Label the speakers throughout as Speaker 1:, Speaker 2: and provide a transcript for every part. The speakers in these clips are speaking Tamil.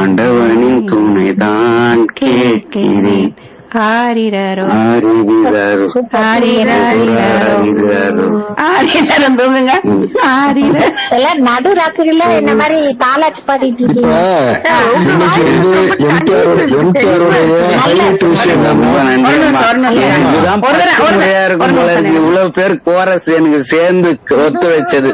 Speaker 1: ஆண்டவனின் துணைதான் கேட்கிறேன்
Speaker 2: ஆரிரரோ
Speaker 1: ஆரிராரோ
Speaker 2: ஆரிராரிரரோ
Speaker 1: ஆரிராரோ
Speaker 2: ஆரிரரம் தூங்குங்க ஆரிர
Speaker 3: எல்லாம் நடு ராத்திரில இந்த மாதிரி தாலாட்டு பாடிட்டு
Speaker 4: இப்ப
Speaker 3: இருக்கீங்க
Speaker 4: இன்னைக்கு வந்து எம்டிஆரோட எம்டிஆருடைய ஹைலைட் விஷயம்
Speaker 1: ரொம்ப
Speaker 4: என்னன்னா
Speaker 1: நன்றிம்மா.
Speaker 2: ஒரு நிமிஷம்.
Speaker 1: இதுதான்
Speaker 2: ஒரு தடவை, ஒரு
Speaker 1: பசுமையா
Speaker 2: தடவை,
Speaker 1: இருக்கும்
Speaker 2: ஒரு
Speaker 1: போல
Speaker 2: நிமிஷம்.
Speaker 1: இருக்கு. இவ்வளவு பேர் கோரஸ் எனக்கு சேர்ந்து ஒத்து வச்சது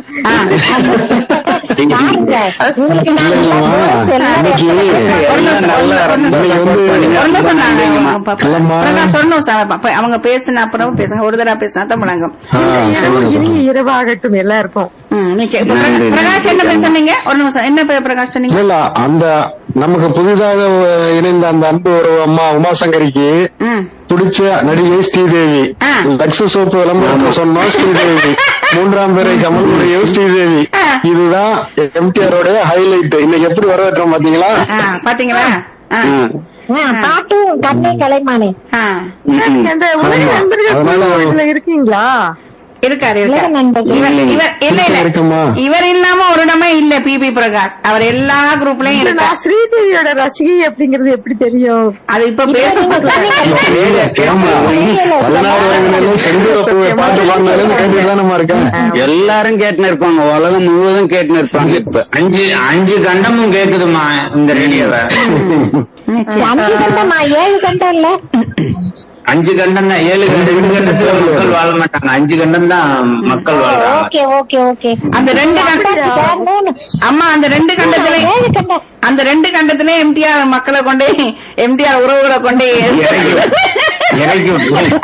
Speaker 3: பாருங்க உங்களுக்கு நான் எல்லாம் எல்லாரும்
Speaker 4: இன்னைக்கு
Speaker 1: எல்லாம் நல்லா
Speaker 4: இன்னைக்கு வந்து
Speaker 2: ஒண்ணு சொன்னாங்க.
Speaker 4: இல்லம்மா.
Speaker 2: அப்புறம் சொல்லணும் சார் அப்ப அவங்க பேசின அப்புறம் பேசுங்க ஒரு தடவை பேசினா தான் முழங்கும்
Speaker 4: ஆ, சொல்லுங்க சொல்லுங்க
Speaker 5: இரவாகட்டும் எல்லாருக்கும்
Speaker 2: ம், நிச்சயம். இப்ப
Speaker 1: நன்றி,
Speaker 2: பிரகா-
Speaker 1: நன்றி.
Speaker 2: பிரகாஷ் என்ன பேர் சொன்னீங்க ஒரு நிமிஷம் என்ன பேர் பிரகாஷ் சொன்னீங்க
Speaker 4: இல்ல அந்த நமக்கு புதிதாக இணைந்த அந்த அன்பு ஒரு அம்மா உமாசங்கரிக்கு
Speaker 2: ம்.
Speaker 4: பிடிச்ச நடிகை ஸ்ரீதேவி
Speaker 2: ஆ.
Speaker 4: லக்ஷ சோப்பு விளம்பரத்தை சொன்னோம் ஸ்ரீதேவி மூன்றாம் பேரை கமலுடைய ஸ்ரீதேவி
Speaker 2: ஆ.
Speaker 4: இதுதான் எம்டிஆரோட ஹைலைட் இன்னைக்கு எப்படி வரவேற்றோம் பாத்தீங்களா
Speaker 2: ஆ, பாத்தீங்களா ஆ,
Speaker 3: ஆ, பாட்டும் கண்ணே கலைமானே
Speaker 2: ஆ.
Speaker 5: அந்த உலக
Speaker 4: ஆமா.
Speaker 5: நண்பர்கள்
Speaker 4: அதனால-
Speaker 5: குழு இதுல இருக்கீங்களா
Speaker 2: இருக்காரு
Speaker 3: உலக
Speaker 2: இருக்காரு
Speaker 3: நண்பர்கள்.
Speaker 2: இவர் இவர் இல்ல இல்ல
Speaker 4: இருக்குமா?
Speaker 2: இவர் இல்லாம ஒரு இடமே இல்ல பிபி பிரகாஷ் அவர் எல்லா குரூப்லயும்
Speaker 5: இல்ல,
Speaker 2: இருக்கார்
Speaker 5: நான் ஸ்ரீதேவியோட ரசிகை அப்படிங்கறது எப்படி தெரியும்
Speaker 2: அது இப்ப
Speaker 3: இப்ப நீங்க
Speaker 2: பேச
Speaker 3: சொன்னீங்க.
Speaker 4: ஆமா பதினாறு வயதுல செந்தூர பூவை பாட்டு பாடினாலும் கேட்டுட்டு தானே இருக்கேன்
Speaker 1: எல்லாரும் கேட்டுன்னு இருப்பாங்க உலகம் முழுவதும் கேட்டுன்னு இருப்பாங்க இப்ப
Speaker 6: அஞ்சு அஞ்சு கண்டமும் கேக்குதுமா இந்த ரேடியோவை
Speaker 3: அஞ்சு கண்டமா ஏழு கண்டம் இல்ல
Speaker 6: அஞ்சு கண்டம் தான் ஏழு கண்டம் ரெண்டு கண்டத்துல மக்கள் வாழ மாட்டாங்க அஞ்சு கண்டம் தான் மக்கள் வாழ்றாங்க
Speaker 3: ஓகே ஓகே ஓகே
Speaker 2: அந்த ரெண்டு கண்டம்
Speaker 3: மூணு
Speaker 2: அம்மா அந்த ரெண்டு கண்டத்துல
Speaker 3: ஏழு கண்டம்
Speaker 2: அந்த ரெண்டு கண்டத்திலே எம்டிஆர் மக்களை கொண்டு எம்டிஆர் உறவுகளை கொண்டு
Speaker 6: இறக்கி விட்டு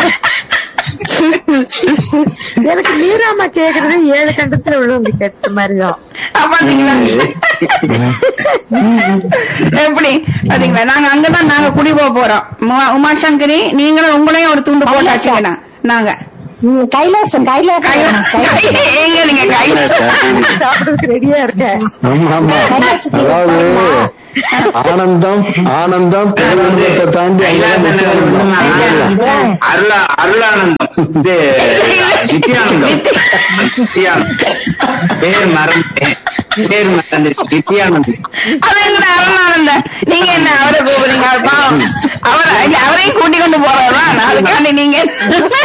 Speaker 5: எனக்கு மீராமா கேக்குறது ஏழு கண்டத்துல உள்ளவங்க கேட்ட மாதிரிதான்
Speaker 2: பாத்தீங்களா எப்படி பாத்தீங்களா நாங்க அங்கதான் நாங்க குடி போக போறோம் உமா- உமாசங்கரி நீங்களும் உங்களையும் ஒரு துண்டு போட்டாச்சுங்கண்ணா நாங்க
Speaker 3: ம், கைலாசம் கைலாசம் கைலாசம்.
Speaker 2: எங்க நீங்க கையில
Speaker 5: சாப்பிடறதுக்கு ரெடியா இருக்கேன்
Speaker 4: ஆமா ஆமா அதாவது ஆனந்தம் ஆனந்தம் பேரானந்தத்தை தாண்டி அங்கதான்
Speaker 6: அருளா அருளானந்தம் இது நித்யானந்தம் நித்யானந்தம் பேர் மறந்தேன் பேர் மறந்துருச்சு நித்யானந்தம்
Speaker 2: அது என்ன அருணானந்த நீங்க என்ன அவரை கூப்பிடுறீங்க அவர் பாவம் அவரை அவரையும் கூட்டிக் கொண்டு போறதா அதுக்காண்டி நீங்க